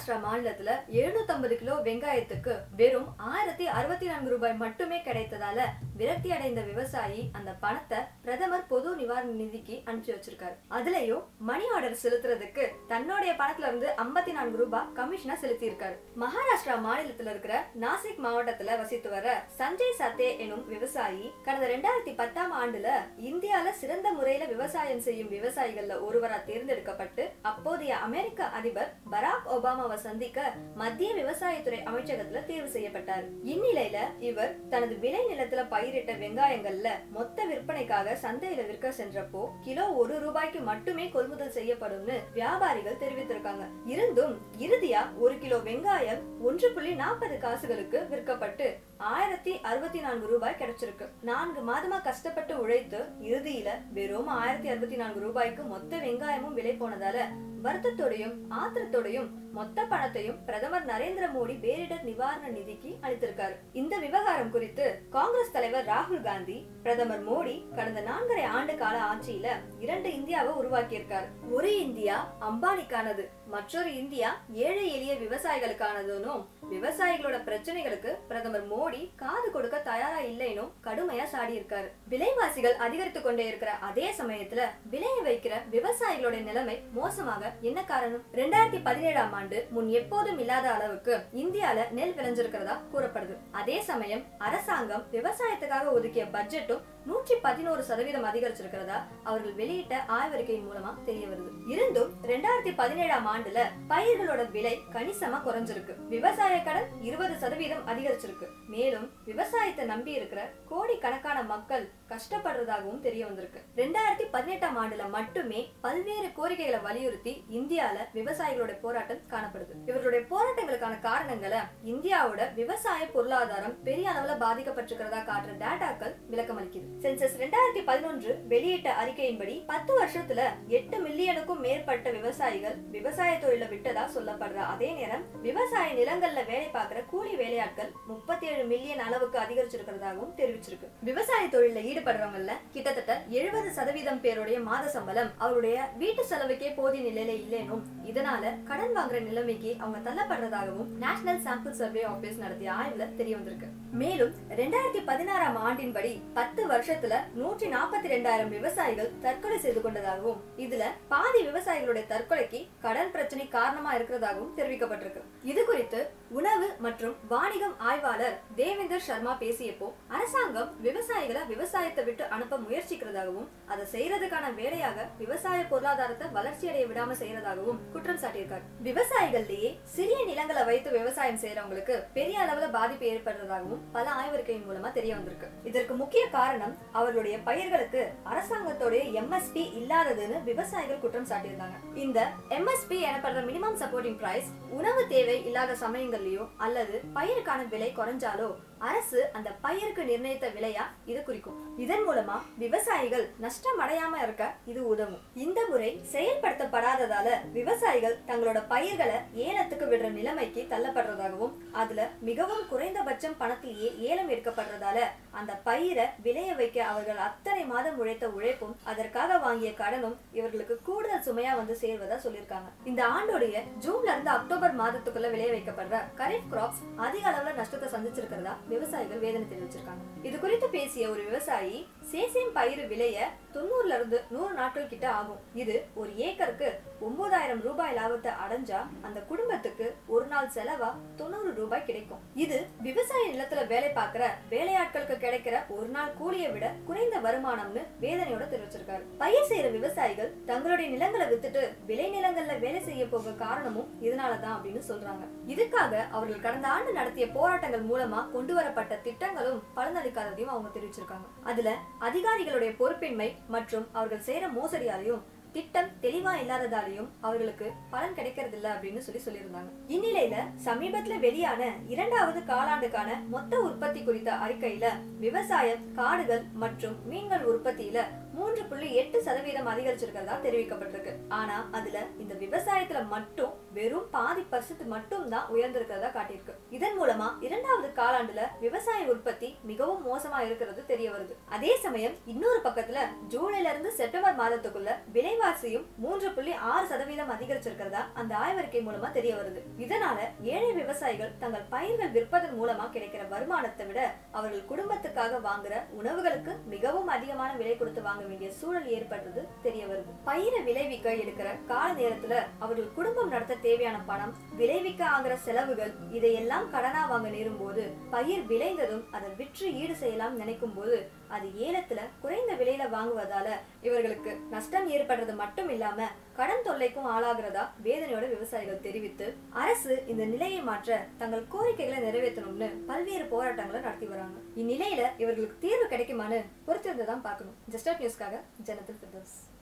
மகாராஷ்டிரா மாநிலத்துல 750 கிலோ வெங்காயத்துக்கு வெறும் ஆயிரத்தி அறுபத்தி நான்கு ரூபாய் மட்டுமே கிடைத்ததால விரக்தி அடைந்த விவசாயி அந்த பணத்தை பிரதமர் பொது நிவாரண நிதிக்கு அனுப்பிச்சு வச்சிருக்காரு அதுலயும் மணி ஆர்டர் செலுத்துறதுக்கு தன்னுடைய பணத்துல இருந்து ஐம்பத்தி நான்கு ரூபாய் கமிஷனா செலுத்தி இருக்காரு மகாராஷ்டிரா மாநிலத்துல இருக்கிற நாசிக் மாவட்டத்துல வசித்து வர சஞ்சய் சத்தே எனும் விவசாயி கடந்த ரெண்டாயிரத்தி பத்தாம் ஆண்டுல இந்தியால சிறந்த முறையில விவசாயம் செய்யும் விவசாயிகள்ல ஒருவரா தேர்ந்தெடுக்கப்பட்டு அப்போதைய அமெரிக்க அதிபர் பராக் ஒபாமாவை சந்திக்க மத்திய விவசாயத்துறை அமைச்சகத்துல தேர்வு செய்யப்பட்டார் இந்நிலையில இவர் தனது விளை நிலத்துல பயிரிட்ட வெங்காயங்கள்ல மொத்த விற்பனைக்காக சந்தையில விற்க சென்றப்போ கிலோ ஒரு ரூபாய்க்கு மட்டுமே கொள்முதல் செய்யப்படும்னு வியாபாரிகள் தெரிவித்திருக்காங்க இருந்தும் இறுதியா ஒரு கிலோ வெங்காயம் ஒன்று புள்ளி நாற்பது காசுகளுக்கு விற்கப்பட்டு ஆயிரத்தி அறுபத்தி நான்கு ரூபாய் கிடைச்சிருக்கு நான்கு மாதமா கஷ்டப்பட்டு உழைத்து இறுதியில வெறும் ஆயிரத்தி அறுபத்தி நான்கு ரூபாய்க்கு மொத்த வெங்காயமும் விலை போனதால வருத்தத்தோடையும் ஆத்திரத்தோடையும் மொத்த பணத்தையும் பிரதமர் நரேந்திர மோடி பேரிடர் நிவாரண நிதிக்கு அளித்திருக்காரு இந்த விவகாரம் குறித்து காங்கிரஸ் தலைவர் ராகுல் காந்தி பிரதமர் மோடி கடந்த நான்கரை ஆண்டு கால ஆட்சியில இரண்டு இந்தியாவை உருவாக்கியிருக்காரு ஒரு இந்தியா அம்பானிக்கானது மற்றொரு இந்தியா ஏழை எளிய விவசாயிகளுக்கானதுன்னு விவசாயிகளோட பிரச்சனைகளுக்கு பிரதமர் மோடி காது கொடுக்க தயாரா இல்லைன்னு கடுமையா சாடி இருக்காரு விலைவாசிகள் அதிகரித்து கொண்டே இருக்கிற அதே சமயத்துல விளைய வைக்கிற விவசாயிகளோட நிலைமை மோசமாக என்ன காரணம் ரெண்டாயிரத்தி பதினேழாம் ஆண்டு முன் எப்போதும் இல்லாத அளவுக்கு இந்தியால நெல் விளைஞ்சிருக்கிறதா கூறப்படுது அதே சமயம் அரசாங்கம் விவசாயத்துக்காக ஒதுக்கிய பட்ஜெட்டும் நூற்றி பதினோரு சதவீதம் அதிகரிச்சிருக்கிறதா அவர்கள் வெளியிட்ட ஆய்வறிக்கையின் மூலமா தெரிய வருது இருந்தும் ரெண்டாயிரத்தி பதினேழாம் ஆண்டுல பயிர்களோட விலை கணிசமா குறைஞ்சிருக்கு விவசாய கடன் இருபது சதவீதம் அதிகரிச்சிருக்கு மேலும் விவசாயத்தை நம்பி இருக்கிற கோடிக்கணக்கான மக்கள் கஷ்டப்படுறதாகவும் தெரிய வந்திருக்கு ரெண்டாயிரத்தி பதினெட்டாம் ஆண்டுல மட்டுமே பல்வேறு கோரிக்கைகளை வலியுறுத்தி இந்தியால விவசாயிகளோட போராட்டம் காணப்படுது இவர்களுடைய போராட்டங்களுக்கான காரணங்களை இந்தியாவோட விவசாய பொருளாதாரம் பெரிய அளவுல பாதிக்கப்பட்டிருக்கிறதா காட்டுற டேட்டாக்கள் விளக்கமளிக்குது சென்சஸ் ரெண்டாயிரத்தி பதினொன்று வெளியிட்ட அறிக்கையின்படி பத்து வருஷத்துல எட்டு மில்லியனுக்கும் மேற்பட்ட விவசாயிகள் விவசாய தொழில விட்டதா சொல்லப்படுற அதே நேரம் விவசாய நிலங்கள்ல வேலை பார்க்கிற கூலி வேலையாட்கள் முப்பத்தி ஏழு மில்லியன் அளவுக்கு அதிகரிச்சிருக்கிறதாகவும் தெரிவிச்சிருக்கு விவசாய தொழில ஈடுபடுறவங்கல்ல கிட்டத்தட்ட எழுபது சதவீதம் பேருடைய மாத சம்பளம் அவருடைய வீட்டு செலவுக்கே போதிய நிலையில இல்லைனும் இதனால கடன் வாங்குற நிலைமைக்கு அவங்க தள்ளப்படுறதாகவும் நேஷனல் சாம்பிள் சர்வே ஆபீஸ் நடத்திய ஆய்வுல தெரிய வந்திருக்கு மேலும் ரெண்டாயிரத்தி பதினாறாம் ஆண்டின்படி பத்து வருஷத்துல நூற்றி நாற்பத்தி ரெண்டாயிரம் விவசாயிகள் தற்கொலை செய்து கொண்டதாகவும் இதுல பாதி விவசாயிகளுடைய தற்கொலைக்கு கடன் பிரச்சனை காரணமா இருக்கிறதாகவும் தெரிவிக்கப்பட்டிருக்கு இது குறித்து உணவு மற்றும் வாணிகம் ஆய்வாளர் தேவேந்தர் சர்மா பேசியப்போ அரசாங்கம் விவசாயிகளை விவசாயத்தை விட்டு அனுப்ப முயற்சிக்கிறதாகவும் அதை செய்யறதுக்கான வேலையாக விவசாய பொருளாதாரத்தை வளர்ச்சி அடைய விடாம செய்யறதாகவும் குற்றம் சாட்டியிருக்காரு விவசாயிகள்லயே சிறிய நிலங்களை வைத்து விவசாயம் செய்யறவங்களுக்கு பெரிய அளவுல பாதிப்பு ஏற்படுறதாகவும் பல ஆய்வறிக்கையின் மூலமா தெரிய வந்திருக்கு இதற்கு முக்கிய காரணம் அவர்களுடைய பயிர்களுக்கு அரசாங்கத்தோடைய எம்எஸ்பி இல்லாததுன்னு விவசாயிகள் குற்றம் சாட்டியிருந்தாங்க இந்த எம்எஸ்பி எனப்படுற மினிமம் சப்போர்ட்டிங் பிரைஸ் உணவு தேவை இல்லாத சமயங்கள்லயோ அல்லது பயிருக்கான விலை குறைஞ்சாலோ அரசு அந்த பயிருக்கு நிர்ணயித்த விலையா இது குறிக்கும் இதன் மூலமா விவசாயிகள் நஷ்டம் அடையாம இருக்க இது உதவும் இந்த முறை செயல்படுத்தப்படாததால விவசாயிகள் தங்களோட பயிர்களை ஏலத்துக்கு விடுற நிலைமைக்கு தள்ளப்படுறதாகவும் அதுல மிகவும் குறைந்தபட்சம் பணத்திலேயே ஏலம் எடுக்கப்படுறதால அந்த பயிரை விளைய வைக்க அவர்கள் அத்தனை மாதம் உழைத்த உழைப்பும் அதற்காக வாங்கிய கடனும் இவர்களுக்கு கூடுதல் சுமையா வந்து சேர்வதா சொல்லியிருக்காங்க இந்த ஆண்டோடைய ஜூன்ல இருந்து அக்டோபர் மாதத்துக்குள்ள விளைய வைக்கப்படுற கரீப் கிராப்ஸ் அதிக அளவுல நஷ்டத்தை சந்திச்சிருக்கிறதா விவசாயிகள் வேதனை தெரிவிச்சிருக்காங்க இது குறித்து பேசிய ஒரு விவசாயி சேசியம் பயிர் விளைய தொண்ணூறுல இருந்து நூறு நாட்கள் கிட்ட ஆகும் இது ஒரு ஏக்கருக்கு ஒன்பதாயிரம் ரூபாய் லாபத்தை அடைஞ்சா அந்த குடும்பத்துக்கு ஒரு நாள் செலவா தொண்ணூறு ரூபாய் கிடைக்கும் இது விவசாய நிலத்துல வேலை பார்க்கிற வேலையாட்களுக்கு கிடைக்கிற ஒரு நாள் கூலியை விட குறைந்த வருமானம்னு வேதனையோட தெரிவிச்சிருக்காரு பயிர் செய்யற விவசாயிகள் தங்களுடைய நிலங்களை வித்துட்டு விளை நிலங்கள்ல வேலை செய்ய போக காரணமும் இதனாலதான் அப்படின்னு சொல்றாங்க இதுக்காக அவர்கள் கடந்த ஆண்டு நடத்திய போராட்டங்கள் மூலமா கொண்டு வரப்பட்ட திட்டங்களும் பலனளிக்காததையும் அவங்க தெரிவிச்சிருக்காங்க அதுல அதிகாரிகளுடைய பொறுப்பின்மை மற்றும் அவர்கள் செய்யற மோசடியாலையும் திட்டம் தெளிவா இல்லாததாலையும் அவர்களுக்கு பலன் கிடைக்கிறது இல்ல அப்படின்னு சொல்லி சொல்லியிருந்தாங்க இந்நிலையில சமீபத்துல வெளியான இரண்டாவது காலாண்டுக்கான மொத்த உற்பத்தி குறித்த அறிக்கையில விவசாயம் காடுகள் மற்றும் மீன்கள் உற்பத்தியில மூன்று புள்ளி எட்டு சதவீதம் அதிகரிச்சிருக்கிறதா தெரிவிக்கப்பட்டிருக்கு ஆனா அதுல இந்த விவசாயத்துல மட்டும் வெறும் பாதி பர்சன்ட் மட்டும் தான் உயர்ந்திருக்கிறதா காட்டியிருக்கு இதன் மூலமா இரண்டாவது காலாண்டுல விவசாய உற்பத்தி மிகவும் மோசமா இருக்கிறது தெரிய வருது அதே சமயம் இன்னொரு பக்கத்துல ஜூலைல இருந்து செப்டம்பர் மாதத்துக்குள்ள விலைவாசியும் மூன்று புள்ளி ஆறு சதவீதம் அதிகரிச்சிருக்கிறதா அந்த ஆய்வறிக்கை மூலமா தெரிய வருது இதனால ஏழை விவசாயிகள் தங்கள் பயிர்கள் விற்பதன் மூலமா கிடைக்கிற வருமானத்தை விட அவர்கள் குடும்பத்துக்காக வாங்குற உணவுகளுக்கு மிகவும் அதிகமான விலை கொடுத்து வாங்க வேண்டிய சூழல் ஏற்படுறது தெரிய வருது பயிரை விளைவிக்க எடுக்கிற கால நேரத்துல அவர்கள் குடும்பம் நடத்த தேவையான பணம் விளைவிக்க ஆகிற செலவுகள் இதையெல்லாம் கடனா வாங்க நேரும் போது பயிர் விளைந்ததும் அதை விற்று ஈடு செய்யலாம் நினைக்கும் போது அது ஏலத்துல குறைந்த விலையில வாங்குவதால இவர்களுக்கு நஷ்டம் ஏற்படுறது மட்டும் இல்லாம கடன் தொல்லைக்கும் ஆளாகிறதா வேதனையோட விவசாயிகள் தெரிவித்து அரசு இந்த நிலையை மாற்ற தங்கள் கோரிக்கைகளை நிறைவேற்றணும்னு பல்வேறு போராட்டங்களை நடத்தி வராங்க இந்நிலையில இவர்களுக்கு தீர்வு கிடைக்குமான்னு பொறுத்திருந்து தான் பார்க்கணும் ஜஸ்ட் நியூஸ்க்காக ஜனத்தில் ஃபிர்தோஸ்